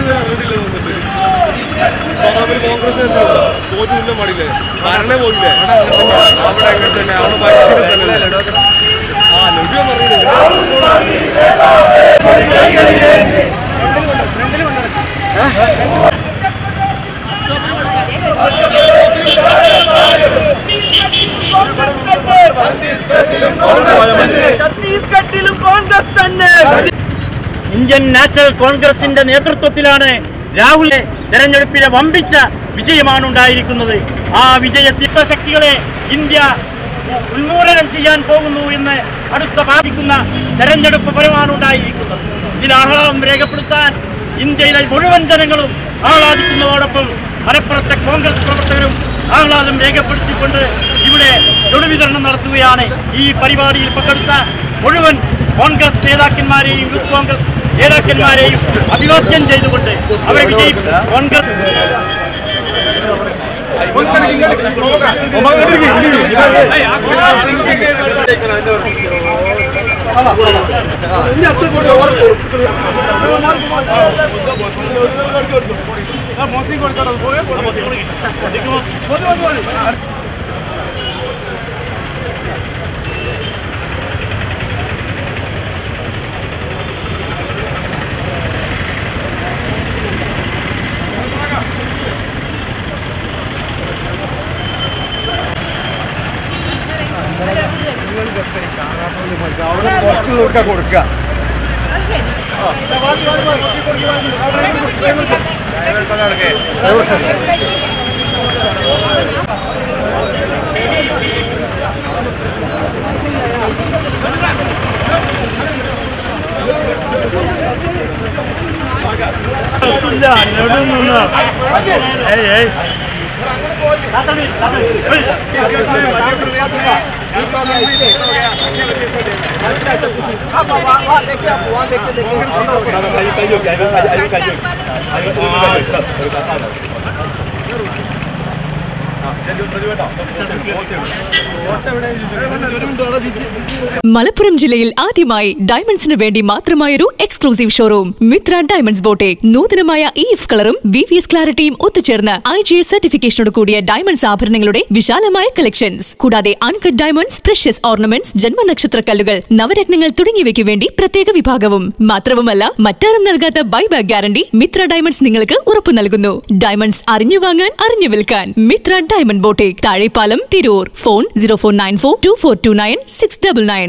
കോൺഗ്രസ് അറിഞ്ഞിട്ടില്ല തോന്നുന്നുണ്ട് സോതാമിൽ കോൺഗ്രസ് തോറ്റില്ല പാടില്ലേ ഭരണേ പോയില്ലേ അവിടെ അങ്ങനെ തന്നെ അവിടെ ഭരിച്ചിട്ട് തന്നെ ആ ലഭ്യം ഛത്തീസ്ഗഡിലും കോൺഗ്രസ് തന്നെ ഇന്ത്യൻ നാഷണൽ കോൺഗ്രസിന്റെ നേതൃത്വത്തിലാണ് രാഹുലിന്റെ തെരഞ്ഞെടുപ്പിലെ വമ്പിച്ച വിജയമാണ് ഉണ്ടായിരിക്കുന്നത് ആ വിജയത്തിത്ത ശക്തികളെ ഇന്ത്യ ഉന്മൂലനം ചെയ്യാൻ പോകുന്നു എന്ന് അടുത്ത ബാധിക്കുന്ന തെരഞ്ഞെടുപ്പ് ഫലമാണ് ഉണ്ടായിരിക്കുന്നത് ഇതിൽ ആഹ്ലാദം രേഖപ്പെടുത്താൻ ഇന്ത്യയിലെ മുഴുവൻ ജനങ്ങളും ആഹ്ലാദിക്കുന്നതോടൊപ്പം മലപ്പുറത്തെ കോൺഗ്രസ് പ്രവർത്തകരും ആഹ്ലാദം രേഖപ്പെടുത്തിക്കൊണ്ട് ഇവിടെ തൊടുവിതരണം നടത്തുകയാണ് ഈ പരിപാടിയിൽ പങ്കെടുത്ത മുഴുവൻ കോൺഗ്രസ് നേതാക്കന്മാരെയും യൂത്ത് കോൺഗ്രസ് നേതാക്കന്മാരെയും അഭിവാദ്യം ചെയ്തുകൊണ്ട് അവരെ വിജയി കോൺഗ്രസ് കൊടുക്കുക മലപ്പുറം ജില്ലയിൽ ആദ്യമായി ഡയമണ്ട്സിന് വേണ്ടി മാത്രമായൊരു exclusive showroom Mitra diamonds boutique നൂതനമായ ഇ എഫ് കളറും വി വി എസ് ക്ലാരിറ്റിയും ഒത്തുചേർന്ന് ഐ ജി എസ് സർട്ടിഫിക്കേഷനോട് കൂടിയ ഡയമണ്ട്സ് ആഭരണങ്ങളുടെ വിശാലമായ കളക്ഷൻസ് കൂടാതെ അൺകട്ട് ഡയമണ്ട്സ് പ്രഷ്യസ് ഓർണമെന്റ്സ് ജന്മനക്ഷത്ര കല്ലുകൾ നവരത്നങ്ങൾ തുടങ്ങിയവയ്ക്ക് വേണ്ടി പ്രത്യേക വിഭാഗവും മാത്രവുമല്ല മറ്റാരും നൽകാത്ത ബൈബാക്ക് ഗ്യാരണ്ടി മിത്ര ഡയമണ്ട്സ് നിങ്ങൾക്ക് ഉറപ്പു നൽകുന്നു ഡയമണ്ട്സ് അറിഞ്ഞു വാങ്ങാൻ അറിഞ്ഞു വിൽക്കാൻ Mitra diamond boutique Thazhepalam Tirur phone zero four nine four two four two nine six double nine